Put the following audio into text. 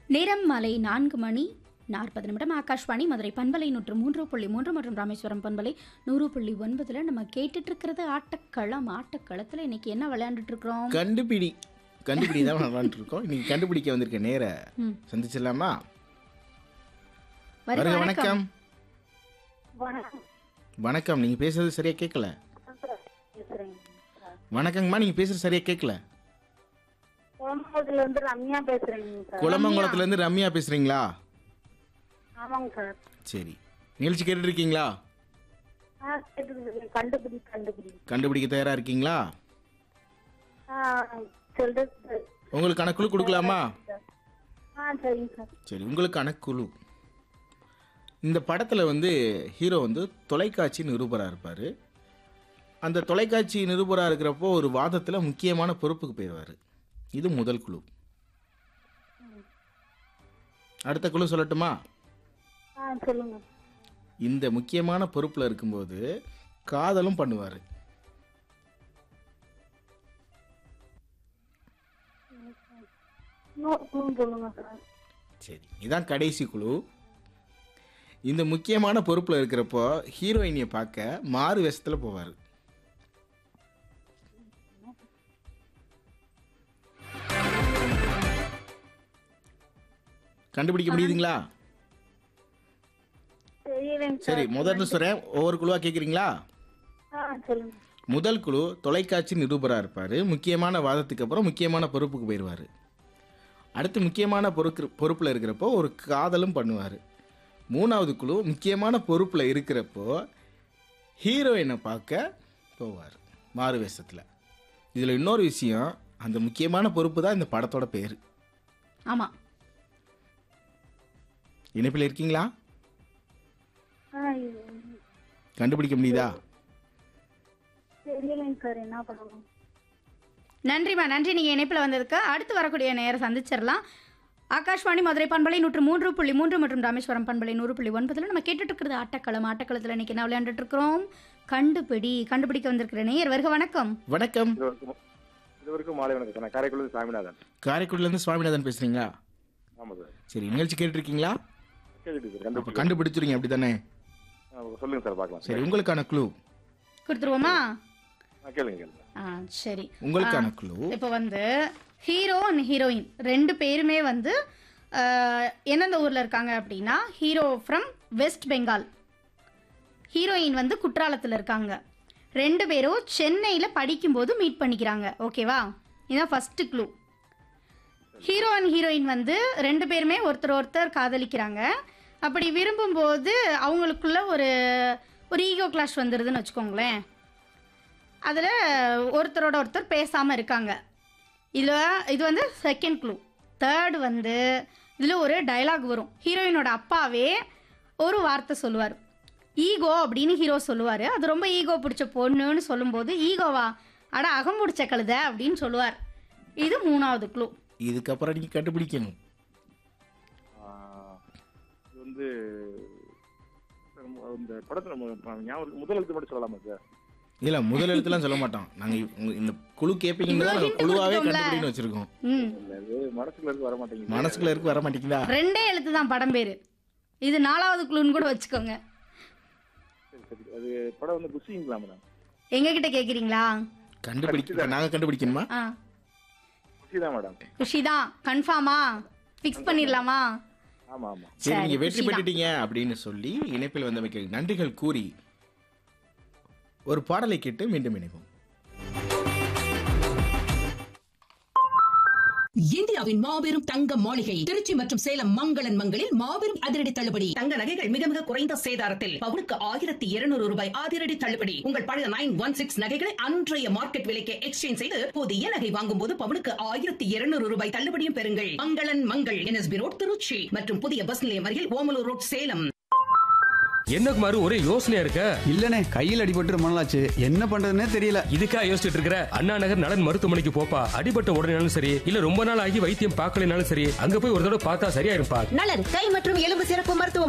நேரம் மாலை நான்கு மணி நாற்பது நிமிடம் ஆகாஷ்வாணி மதுரை பண்பலை நூற்று மூன்று புள்ளி மூன்று மற்றும் ராமேஸ்வரம் பண்பலை நூறு புள்ளி ஒன்பதுல நம்ம கேட்டுட்டு இருக்கிறது ஆட்டக்களம் ஆட்டக்களத்துல இன்னைக்கு என்ன விளையாண்டுட்டு இருக்கிறோம் கண்டுபிடி கண்டுபிடி தான் விளாண்டுட்டு இருக்கோம் இன்னைக்கு கண்டுபிடிக்க வந்திருக்க நேர ம். சந்திச்சிடலாமா வருக வருக வணக்கம் வணக்கம் வணக்கம் நீங்க பேசுறது சரியா கேட்கல பேசுறேங்க சார் வணக்கங்கம்மா நீங்க பேசுறது சரியா கேட்கல குழம்புல இருந்து ரம்யா பேசுறேங்க சார் குளமங்குளத்துல இருந்து ரம்யா பேசுறீங்களா ஆமாங்க சார் சரி நிகழ்ச்சி கேட்டுட்டு இருக்கீங்களா ஆ கேட்டுருக்கு கண்டுபிடி கண்டுபிடி கண்டுபிடிக்க தயாரா இருக்கீங்களா ஆ சொல்றது சார் உங்களுக்கான குழு கொடுக்கலாமா ஆ சரிங்க சார் சரி உங்களுக்கான குழு இந்த படத்தில் வந்து ஹீரோ வந்து தொலைக்காட்சி நிருபராக இருப்பார் அந்த தொலைக்காட்சி நிருபராக இருக்கிறப்போ ஒரு வாதத்தில் முக்கியமான பொறுப்புக்கு போயிடுவார் இது முதல் குழு அடுத்த குழு சொல்லட்டுமா ஆ சொல்லுங்க இந்த முக்கியமான பொறுப்பில் இருக்கும்போது காதலும் பண்ணுவார் இன்னொரு குழு சொல்லுங்க சார் சரி இதான் கடைசி குழு இந்த முக்கியமான பொறுப்பில் இருக்கிறப்போ ஹீரோயினியை பார்க்க மாறு வேஷத்தில் போவார் கண்டுபிடிக்க முடியுதுங்களா தெரியலைங்க சரி சார் முதல்ல சொல்கிறேன் ஒவ்வொரு குழுவாக கேட்குறீங்களா ஆ சொல்லுங்க முதல் குழு தொலைக்காட்சி நிருபராக இருப்பார் முக்கியமான வாதத்துக்கு அப்புறம் முக்கியமான பொறுப்புக்கு போயிடுவார் அடுத்து முக்கியமான பொறுக்கு பொறுப்பில் இருக்கிறப்போ ஒரு காதலும் பண்ணுவார் மூணாவது குழு முக்கியமான பொறுப்பில் இருக்கிறப்போ ஹீரோயினை பார்க்க போவார் மாறு வேஷத்தில் இதில் இன்னொரு விஷயம் அந்த முக்கியமான பொறுப்பு தான் இந்த படத்தோட பேர் ஆமா இணைப்பில் இருக்கீங்களா ஆ இது- கண்டுபிடிக்க முடியுதா தெரியலைங்க சார் என்ன பண்ணணும் நன்றிம்மா நன்றி நீங்க இணைப்புல வந்ததுக்கு அடுத்து வரக்கூடிய நேரம் சந்திச்சிடலாம் ஆகாஷ்வாணி மதுரை பண்பலை நூற்று மூன்று புள்ளி மூன்று மற்றும் ராமேஸ்வரம் பண்பலை நூறு புள்ளி ஒன்பதுல நம்ம கேட்டுட்டு இருக்கிறது ஆட்டக்களம் ஆட்டக்களத்துல இன்னைக்கு என்ன விளையாண்டுட்டு இருக்கிறோம் கண்டுபிடி கண்டுபிடிக்க வந்திருக்கிற நேயர் வருக வணக்கம் வணக்கம் இது வரைக்கும் இது வரைக்கும் மாலை வணக்கம் சார் நான் காரைக்குடி சாமிநாதன் காரைக்குடிலேருந்து சுவாமிநாதன் பேசுகிறீங்களா ஆமாம் சார் சரி நிகழ்ச்சி கேட்டிருக்கீங்களா கேட்டுட்டு சார் அப்போ கண்டுபிடி கண்டுபிடிச்சிருங்க அப்படி தானே ஆ, சொல்லுங்க சார் பார்க்கலாம் சரி உங்களுக்கான குழு கொடுத்துருவோமா ஆ, கேளுங்க கேளுங்க ஆ சரி உங்களுக்கான குழு இப்போ வந்து ஹீரோ அண்ட் ஹீரோயின் ரெண்டு பேருமே வந்து அஹ், எந்தெந்த ஊரில் இருக்காங்க அப்படின்னா hero from West Bengal heroine வந்து குற்றாலத்தில் இருக்காங்க ரெண்டு பேரும் சென்னையில் படிக்கும்போது மீட் பண்ணிக்கிறாங்க ஓகேவா இதுதான் first clue hero and heroine வந்து ரெண்டு பேருமே ஒருத்தர் ஒருத்தர் காதலிக்கிறாங்க அப்படி விரும்பும்போது அவங்களுக்குள்ள ஒரு ஒரு ஈகோ கிளாஷ் வந்துடுதுன்னு வச்சுக்கோங்களேன் அதில் ஒருத்தரோட ஒருத்தர் பேசாமல் இருக்காங்க இதில் இது வந்து செகண்ட் க்ளூ தேர்ட் வந்து இதில் ஒரு டயலாக் வரும் ஹீரோயினோட அப்பாவே ஒரு வார்த்தை சொல்லுவார் ஈகோ அப்படின்னு ஹீரோ சொல்லுவார் அது ரொம்ப ஈகோ பிடிச்ச பொண்ணுன்னு சொல்லும்போது ஈகோவா அட அகம் பிடிச்ச கழுத அப்படின்னு சொல்லுவார் இது மூணாவது க்ளூ இதுக்கப்புறம் நீங்கள் கண்டுபிடிக்கணும் ஆ, இது வந்து சார், மு- இந்த படத்தில் மு- ஞாபகம் முதல் எழுத்து மட்டும் சொல்லலாமா சார் இல்லை முதல் எழுத்துலாம் சொல்ல மாட்டோம் நாங்கள் இந்த குழு கேட்பீங்கன்னு தான் நாங்கள் குழுவாகவே கண்டுபிடின்னு வச்சுருக்கோம் ம் இல்லை இது மனசுல இருந்து வர மாட்டேங்குது மனசுக்குள்ள இருக்கு வர மாட்டேங்குதா ரெண்டே எழுத்து தான் படம் பேர் இது நாலாவது க்ளூன்னு கூட வச்சுக்கோங்க சரி சரி அது படம் வந்து குஷிங்களா மேடம் எங்ககிட்ட கேட்குறீங்களா கண்டுபிடிக்க நாங்கள் கண்டுபிடிக்கணுமா ஆ குஷி தான் மேடம் குஷி தான் கன்ஃபார்மா ஃபிக்ஸ் பண்ணிடலாமா ஆமாம் ஆமாம் சரி சரி, நீங்கள் வெற்றி குஷி தான். பெற்றுட்டீங்க அப்படின்னு சொல்லி இணைப்பில் வந்தமைக்கு நன்றிகள் கூறி ஒரு பாடலை கேட்டு மீண்டும் இணைப்போம் இந்தியாவின் மாபெரும் தங்க மாளிகை திருச்சி மற்றும் சேலம் மங்களன் மங்களில் மாபெரும் அதிரடி தள்ளுபடி தங்க நகைகள் மிக மிக குறைந்த சேதாரத்தில் பவுனுக்கு ஆயிரத்தி இருநூறு ரூபாய் அதிரடி தள்ளுபடி உங்கள் பழைய நைன் ஒன் சிக்ஸ் நகைகளை அன்றைய மார்க்கெட் விலைக்கு எக்ஸ்சேஞ்ச் செய்து புதிய நகை வாங்கும் போது பவுனுக்கு ஆயிரத்தி இருநூறு ரூபாய் தள்ளுபடியும் பெறுங்கள் மங்களன் மங்கள் என்எஸ்பி ரோட் திருச்சி மற்றும் புதிய பஸ் நிலையம் அருகில் ஓமலூர் ரோட் சேலம் என்ன குமாரு ஒரே யோசனையா இருக்க இல்லனே கையில் அடிபட்டு ரொம்ப நாளாச்சு என்ன பண்றதுன்னே தெரியல இதுக்கா யோசிச்சுட்டு இருக்கிற அண்ணா நகர் நலன் மருத்துவமனைக்கு போப்பா அடிபட்ட உடனேனாலும் சரி இல்ல ரொம்ப நாள் ஆகி வைத்தியம் பார்க்கலனாலும் சரி அங்க போய் ஒரு தடவை பார்த்தா சரியா இருப்பா நலன் கை மற்றும் எலும்பு சிறப்பு மருத்துவ